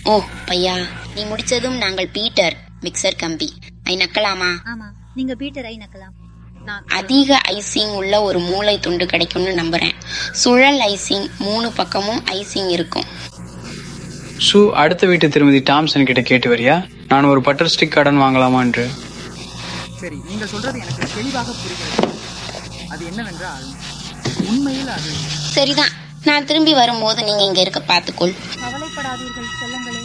ஓ பையா நீ முடிச்சதும் நாங்கள் பீட்டர் மிக்சர் கம்பி ஐ நக்கலாமா ஆமா நீங்க பீட்டர் ஐ நக்கலாம் நான் அதிக ஐசிங் உள்ள ஒரு மூளை துண்டு கிடைக்கும்னு நம்புறேன் சுழல் ஐசிங் மூணு பக்கமும் ஐசிங் இருக்கும் சு அடுத்த வீட்டு திருமதி டாம்சன் கிட்ட கேட்டு வரியா நான் ஒரு பட்டர் ஸ்டிக் கடன் வாங்கலாமா என்று சரி நீங்கள் சொல்றது எனக்கு தெளிவாக புரிகிறது அது என்னவென்றால் உண்மையில் அது சரிதான் நான் திரும்பி வரும்போது நீங்க இங்க இருக்க பாத்துக்கொள் கவலைப்படாதீர்கள் செல்லங்களே